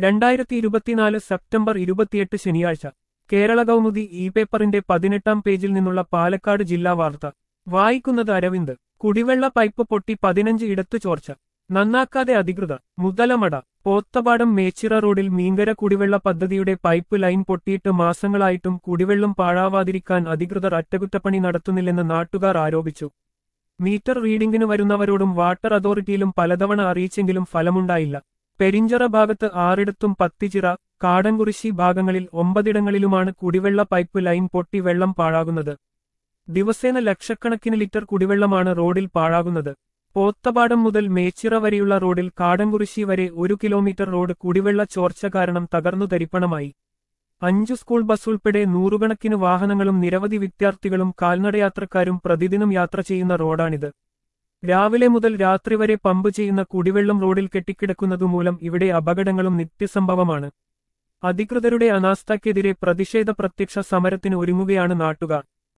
രണ്ടായിരത്തി ഇരുപത്തിനാല് സെപ്റ്റംബർ ഇരുപത്തിയെട്ട് ശനിയാഴ്ച കേരള കൗമുദി ഇ പേപ്പറിന്റെ പതിനെട്ടാം പേജിൽ നിന്നുള്ള പാലക്കാട് ജില്ലാ വാർത്ത വായിക്കുന്നത് അരവിന്ദ് കുടിവെള്ള പൈപ്പ് പൊട്ടി പതിനഞ്ച് ഇടത്തു ചോർച്ച നന്നാക്കാതെ അധികൃതർ മുതലമട പോത്തപാടം മേച്ചിറ റോഡിൽ മീങ്കര കുടിവെള്ള പദ്ധതിയുടെ പൈപ്പ് ലൈൻ പൊട്ടിയിട്ട് മാസങ്ങളായിട്ടും കുടിവെള്ളം പാഴാവാതിരിക്കാൻ അധികൃതർ അറ്റകുറ്റപ്പണി നടത്തുന്നില്ലെന്ന് നാട്ടുകാർ ആരോപിച്ചു മീറ്റർ റീഡിംഗിന് വരുന്നവരോടും വാട്ടർ അതോറിറ്റിയിലും പലതവണ അറിയിച്ചെങ്കിലും ഫലമുണ്ടായില്ല പെരിഞ്ചറ ഭാഗത്ത് ആറിടത്തും പത്തിച്ചിറ കാടൻകുറിശി ഭാഗങ്ങളിൽ ഒമ്പതിടങ്ങളിലുമാണ് കുടിവെള്ള പൈപ്പ് ലൈൻ പൊട്ടി വെള്ളം പാഴാകുന്നത് ദിവസേന ലക്ഷക്കണക്കിന് ലിറ്റർ കുടിവെള്ളമാണ് റോഡിൽ പാഴാകുന്നത് പോത്തപാടം മുതൽ മേച്ചിറ വരെയുള്ള റോഡിൽ കാടൻകുറിശി വരെ ഒരു കിലോമീറ്റർ റോഡ് കുടിവെള്ള ചോർച്ച കാരണം തകർന്നു തരിപ്പണമായി അഞ്ചു സ്കൂൾ ബസ് ഉൾപ്പെടെ നൂറുകണക്കിന് വാഹനങ്ങളും നിരവധി വിദ്യാർത്ഥികളും കാൽനടയാത്രക്കാരും പ്രതിദിനം യാത്ര ചെയ്യുന്ന റോഡാണിത് രാവിലെ മുതൽ രാത്രി വരെ പമ്പ് ചെയ്യുന്ന കുടിവെള്ളം റോഡിൽ കെട്ടിക്കിടക്കുന്നതുമൂലം ഇവിടെ അപകടങ്ങളും നിത്യസംഭവമാണ് അധികൃതരുടെ അനാസ്ഥയ്ക്കെതിരെ പ്രതിഷേധ പ്രത്യക്ഷ സമരത്തിന് ഒരുങ്ങുകയാണ് നാട്ടുകാർ